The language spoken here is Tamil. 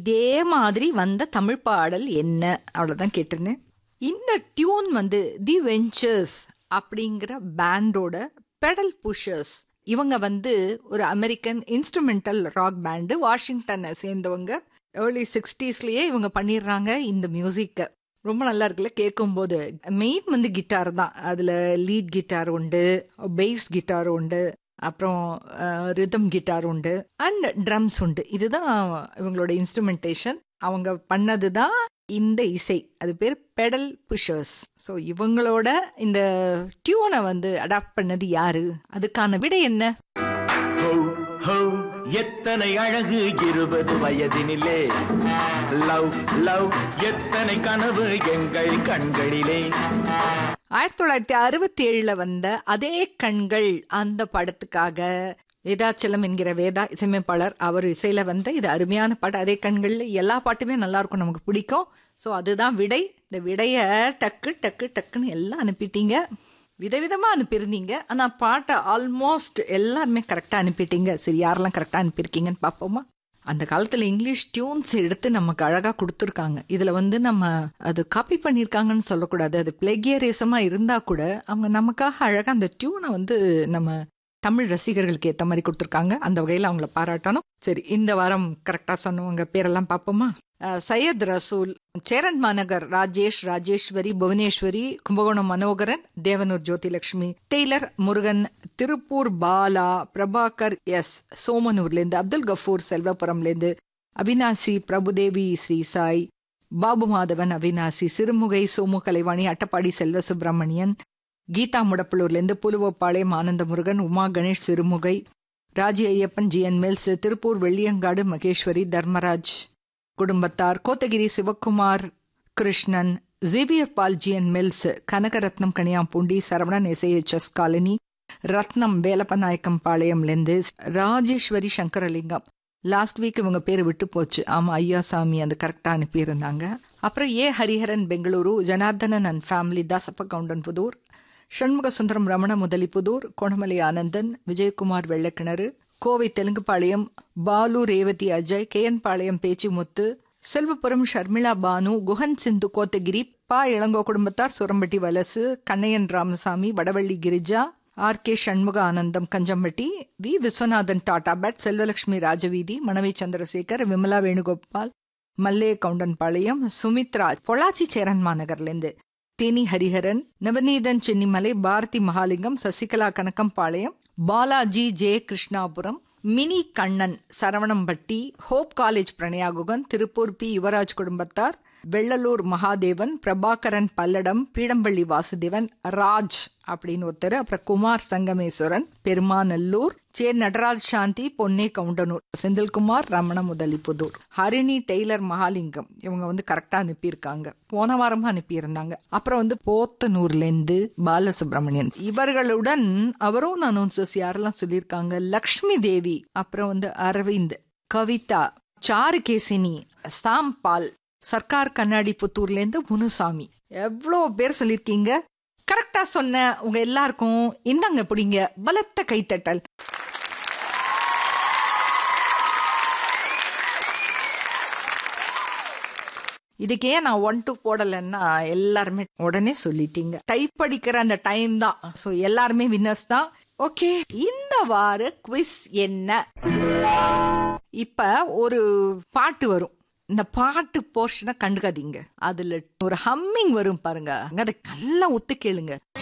இதே மாதிரி வந்த தமிழ் பாடல் என்ன அவ்வளோதான் கேட்டிருந்தேன் இந்த டியூன் வந்து தி வெஞ்சர்ஸ் அப்படிங்கிற பேண்டோட பெடல் புஷர்ஸ் இவங்க வந்து ஒரு அமெரிக்கன் இன்ஸ்ட்ருமெண்டல் ராக் பேண்டு வாஷிங்டனை சேர்ந்தவங்க ஏர்லி சிக்ஸ்டீஸ்லயே இவங்க பண்ணிடுறாங்க இந்த மியூசிக்கை ரொம்ப நல்லா இருக்குல்ல கேட்கும்போது மெயின் வந்து கிட்டார் தான் அதில் லீட் கிட்டார் உண்டு பேஸ் கிட்டார் உண்டு அப்புறம் ரிதம் கிட்டார் உண்டு அண்ட் ட்ரம்ஸ் உண்டு இதுதான் இவங்களோட இன்ஸ்ட்ருமெண்டேஷன் அவங்க பண்ணது தான் இந்த இசை அது பேர் பெடல் புஷர்ஸ் ஸோ இவங்களோட இந்த டியூனை வந்து அடாப்ட் பண்ணது யாரு அதுக்கான விடை என்ன ஹோ ஹோ எத்தனை அழகு இருபது வயதினிலே லவ் லவ் எத்தனை கனவு எங்கள் கண்களிலே ஆயிரத்தி தொள்ளாயிரத்தி அறுபத்தி ஏழுல வந்த அதே கண்கள் அந்த படத்துக்காக வேதாச்சலம் என்கிற வேதா இசையமைப்பாளர் அவர் இசையில வந்த இது அருமையான பாட்டு அதே கண்கள்ல எல்லா பாட்டுமே நல்லா இருக்கும் நமக்கு பிடிக்கும் ஸோ அதுதான் விடை இந்த விடைய டக்கு டக்கு டக்குன்னு எல்லாம் அனுப்பிட்டீங்க விதவிதமா அனுப்பியிருந்தீங்க ஆனா பாட்டை ஆல்மோஸ்ட் எல்லாருமே கரெக்டா அனுப்பிட்டீங்க சரி யாரெல்லாம் கரெக்டா அனுப்பியிருக்கீங்கன்னு பார்ப்போமா அந்த காலத்துல இங்கிலீஷ் டியூன்ஸ் எடுத்து நமக்கு அழகா கொடுத்துருக்காங்க இதுல வந்து நம்ம அது காப்பி பண்ணியிருக்காங்கன்னு சொல்லக்கூடாது அது பிளெகியரிசமா இருந்தா கூட அவங்க நமக்காக அழகா அந்த டியூனை வந்து நம்ம தமிழ் ரசிகர்களுக்கு ஏத்த மாதிரி கொடுத்துருக்காங்க அந்த வகையில அவங்கள பாராட்டணும் சரி இந்த வாரம் கரெக்டா சொன்னவங்க பேரெல்லாம் பார்ப்போமா அஹ், சையத் ரசூல் சேரன் மாநகர் ராஜேஷ் ராஜேஸ்வரி புவனேஸ்வரி கும்பகோணம் மனோகரன் தேவனூர் ஜோதிலட்சுமி டெய்லர் முருகன் திருப்பூர் பாலா பிரபாகர் எஸ் சோமனூர்லேருந்து அப்துல் கஃபூர் செல்வபுரம்லேருந்து அவினாசி பிரபுதேவி ஸ்ரீசாய் பாபு மாதவன் அவினாசி சிறுமுகை சோமு கலைவாணி அட்டப்பாடி செல்வ சுப்பிரமணியன் கீதா முடப்பலூர்லேருந்து புலுவப்பாளையம் ஆனந்த முருகன் உமா கணேஷ் சிறுமுகை ராஜி ஐயப்பன் ஜிஎன் மில்ஸ் திருப்பூர் வெள்ளியங்காடு மகேஸ்வரி தர்மராஜ் குடும்பத்தார் Kotagiri Sivakumar Krishnan Xavier Paul G N mills Kanagarathnam Kaniyampoondi Saravanan S I H S colony Rathnam Velappanaickam பாளையம்லேருந்து ராஜேஸ்வரி சங்கரலிங்கம் லாஸ்ட் வீக் இவங்க பேர் விட்டு போச்சு ஆமா ஐயாசாமி அந்த கரெக்டா அனுப்பியிருந்தாங்க அப்புறம் A Hariharan Bengaluru Janardhanan and family Dasappa Goundan Pudur Shanmuga Sundaram Ramana Mudalipudur Konamalai Anandan Vijayakumar Vellakinaru Kovai Telungupalayam Balu Revathi Ajay K N Palayam Pechimuthu Selvapuram Sharmila Banu Guhan Sindhu Kotagiri Pa Ilango குடும்பத்தார் Surampatti Valasu Kannaiyan Ramasamy Vadavalli Girija R K Shanmuga Anandam Kanjampatti V Viswanathan Tatabad Selvalakshmi Rajaveedhi Manavi Chandrasekar Vimala Venugopal Malle Goundanpalayam Sumithra Pollachi Cheran மாநகர்லேருந்து Theni Hariharan Navaneethan Chennimalai Bharathi Mahalingam Sasikala Kanagampalayam Balaji J Krishnapuram Mini Kannan Saravanampatti hope college Pranayaguhan Tiruppur P Yuvaraj குடும்பத்தார் வெள்ளலூர் மகாதேவன் பிரபாகரன் பல்லடம் பீடம்பள்ளி வாசுதேவன் ராஜ் அப்படின்னு ஒருத்தர் அப்புறம் குமார் சங்கமேஸ்வரன் பெருமாநல்லூர் சே நடராஜ் சாந்தி பொன்னே கவுண்டனூர் செந்தில்குமார் ரமண முதலிப்புதூர் ஹரிணி டெய்லர் மகாலிங்கம் இவங்க வந்து கரெக்டா அனுப்பியிருக்காங்க போன வாரமா அனுப்பியிருந்தாங்க அப்புறம் வந்து போத்தனூர்லேருந்து பாலசுப்ரமணியன் இவர்களுடன் அவரும் அனௌன்சர்ஸ் யாரெல்லாம் சொல்லியிருக்காங்க லக்ஷ்மி தேவி அப்புறம் வந்து அரவிந்த் கவிதா சாருகேசினி சாம்பால் சர்க்கார் கண்ணாடி புத்தூர்லேருந்து முனுசாமி எவ்வளோ பேர் சொல்லியிருக்கீங்க கரெக்டா சொன்ன உங்க எல்லாருக்கும் இந்தாங்க பிடிங்க பலத்த கைத்தட்டல் இதுக்கு ஏன் நான் ஒன் டூ போடலைன்னா எல்லாருமே உடனே சொல்லிட்டீங்க டைப் படிக்கிற அந்த டைம் தான் ஸோ எல்லாருமே வின்னர்ஸ் தான் ஓகே இந்த வார குவிஸ் என்ன இப்ப ஒரு பாட்டு வரும் இந்த பாட்டு போர்ஷனை கண்டுக்காதீங்க அதுல ஒரு ஹம்மிங் வரும் பாருங்க அதை நல்லா ஒத்து கேளுங்க